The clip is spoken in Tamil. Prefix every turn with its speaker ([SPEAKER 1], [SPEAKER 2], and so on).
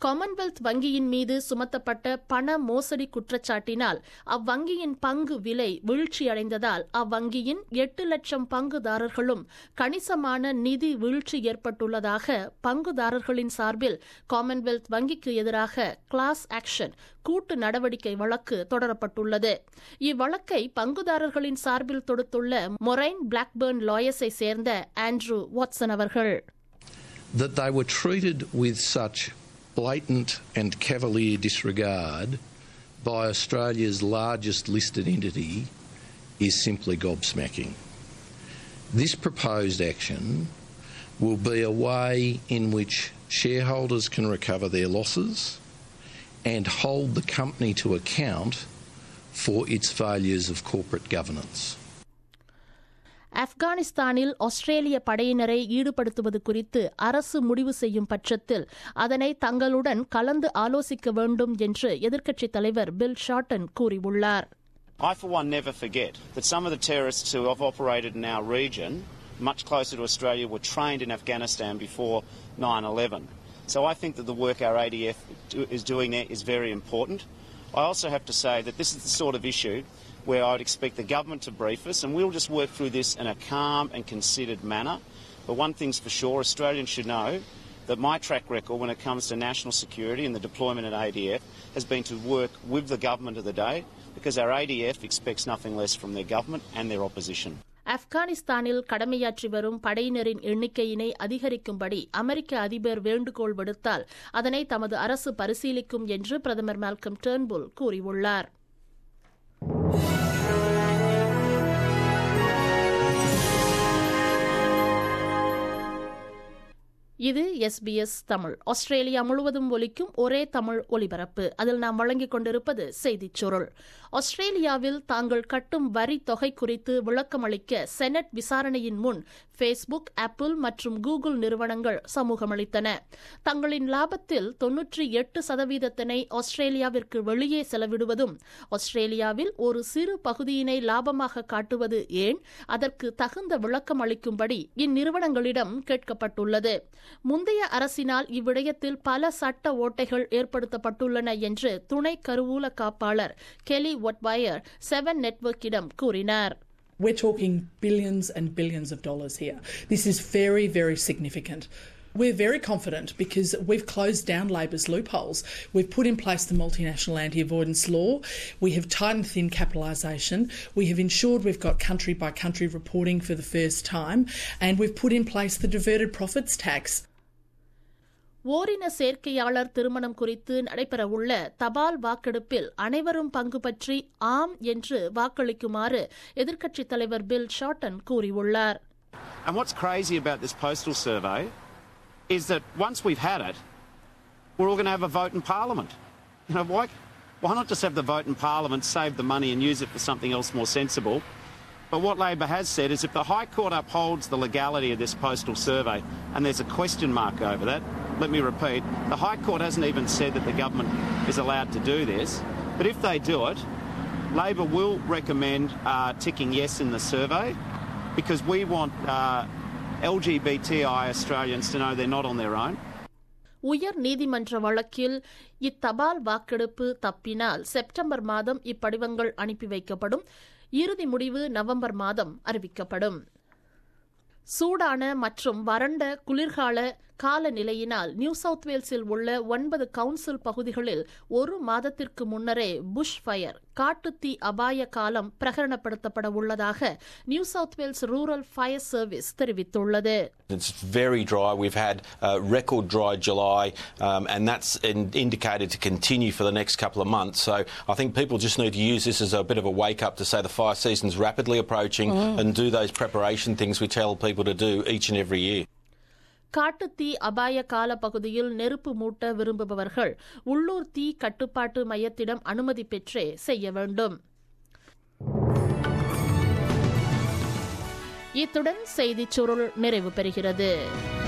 [SPEAKER 1] காமன்வெல்த் வங்கியின் மீது சுமத்தப்பட்ட பண மோசடி குற்றச்சாட்டினால் அவ்வங்கியின் பங்கு விலை வீழ்ச்சியடைந்ததால் அவ்வங்கியின் எட்டு லட்சம் பங்குதாரர்களும் கணிசமான நிதி வீழ்ச்சி ஏற்பட்டுள்ளதாக பங்குதாரர்களின் சார்பில் காமன்வெல்த் வங்கிக்கு எதிராக கிளாஸ் ஆக்ஷன் கூட்டு நடவடிக்கை வழக்கு தொடரப்பட்டுள்ளது இவ்வழக்கை பங்குதாரர்களின் சார்பில் தொடுத்துள்ள மொரைன் பிளாக்பர்ன் லாயர்ஸை சேர்ந்த ஆண்ட்ரூ வாட்சன் அவர்கள்
[SPEAKER 2] that they were treated with such blatant and cavalier disregard by Australia's largest listed entity is simply gobsmacking. This proposed action will be a way in which shareholders can recover their losses and hold the company to account for its failures of corporate governance.
[SPEAKER 1] ஆப்கானிஸ்தானில் ஆஸ்திரேலிய படையினரை ஈடுபடுத்துவது குறித்து அரசு முடிவு செய்யும் பட்சத்தில் அதனை தங்களுடன் கலந்து ஆலோசிக்க வேண்டும் என்று எதிர்க்கட்சித் தலைவர் பில் ஷார்டன் கூறியுள்ளார்
[SPEAKER 3] I, for one, never forget that some of the terrorists who have operated in our region, much closer to Australia, were trained in Afghanistan before 9 11. So I think that the work our ADF is doing there is very important. I also have to say that this is the sort of issue where I would expect the government to brief us, and we'll just work through this in a calm and considered manner. But one thing's for sure Australians should know that my track record when it comes to national security and the deployment at ADF has been to work with the government of the day because our ADF expects nothing less from their government and their opposition.
[SPEAKER 1] ஆப்கானிஸ்தானில் கடமையாற்றி வரும் படையினரின் எண்ணிக்கையினை அதிகரிக்கும்படி அமெரிக்க அதிபர் வேண்டுகோள் விடுத்தால் அதனை தமது அரசு பரிசீலிக்கும் என்று பிரதமர் மால்கம் டேர்ன்புல் கூறியுள்ளார் இது எஸ்பிஎஸ் தமிழ் ஆஸ்திரேலியா முழுவதும் ஒலிக்கும் ஒரே தமிழ் ஒலிபரப்பு அதில் நாம் வழங்கிக் கொண்டிருப்பது செய்திச் சுருள் ஆஸ்திரேலியாவில் தாங்கள் கட்டும் வரி தொகை குறித்து விளக்கமளிக்க செனட் விசாரணையின் முன் ஃபேஸ்புக் ஆப்பிள் மற்றும் கூகுள் நிறுவனங்கள் சமூகமளித்தன தங்களின் லாபத்தில் தொன்னூற்றி எட்டு சதவீதத்தினை ஆஸ்திரேலியாவிற்கு வெளியே செலவிடுவதும் ஆஸ்திரேலியாவில் ஒரு சிறு பகுதியினை லாபமாக காட்டுவது ஏன் அதற்கு தகுந்த விளக்கம் அளிக்கும்படி இந்நிறுவனங்களிடம் கேட்கப்பட்டுள்ளது முந்தைய அரசினால் இவ்விடயத்தில் பல சட்ட ஓட்டைகள் ஏற்படுத்தப்பட்டுள்ளன என்று துணை கருவூல காப்பாளர் கெலி ஒட்வயர் செவன் நெட்வொர்க்கிடம் கூறினார்
[SPEAKER 4] We're talking billions and billions of dollars here. This is very, very significant. We're very confident because we've closed down Labor's loopholes. We've put in place the multinational anti avoidance law. We have tightened thin capitalisation. We have ensured we've got country by country reporting for the first time. And we've put in place the diverted profits tax.
[SPEAKER 1] ஓரின சேர்க்கையாளர் திருமணம் குறித்து நடைபெறவுள்ள தபால் வாக்கெடுப்பில் அனைவரும் பங்கு பற்றி ஆம் என்று வாக்களிக்குமாறு எதிர்க்கட்சித் தலைவர் பில் ஷார்டன் கூறியுள்ளார்
[SPEAKER 3] And what's crazy about this postal survey is that once we've had it, we're all going to have a vote in Parliament. You know, why, why not just have the vote in Parliament, save the money and use it for something else more sensible? But what Labor has said is if the High Court upholds the legality of this postal survey, and there's a question mark over that, let me repeat, the High Court hasn't even said that the government is allowed to do this. But if they do it, Labor will recommend uh, ticking yes in the survey because we want uh, LGBTI Australians to know they're not on their own.
[SPEAKER 1] உயர் நீதிமன்ற வழக்கில் இத்தபால் வாக்கெடுப்பு தப்பினால் செப்டம்பர் மாதம் இப்படிவங்கள் அனுப்பி வைக்கப்படும் இறுதி முடிவு நவம்பர் மாதம் அறிவிக்கப்படும் சூடான மற்றும் வறண்ட குளிர்கால காலநிலையினால் நியூ சவுத் வேல்ஸில் உள்ள ஒன்பது கவுன்சில் பகுதிகளில் ஒரு மாதத்திற்கு முன்னரே புஷ் ஃபயர் காட்டுத்தீ அபாய காலம் பிரகடனப்படுத்தப்பட உள்ளதாக New South Wales rural fire service தெரிவித்துள்ளது
[SPEAKER 5] It's very dry. We've had a record dry July, um, and that's in, indicated to continue for the next couple of months. So I think people just need to use this as a bit of a wake up to say the fire season's rapidly approaching and do those preparation things we tell people to do each and every year.
[SPEAKER 1] காட்டுத்தீ அபாய கால பகுதியில் நெருப்பு மூட்ட விரும்புபவர்கள் உள்ளூர் தீ கட்டுப்பாட்டு மையத்திடம் அனுமதி பெற்றே செய்ய வேண்டும் இத்துடன் செய்திச் சுருள் நிறைவு பெறுகிறது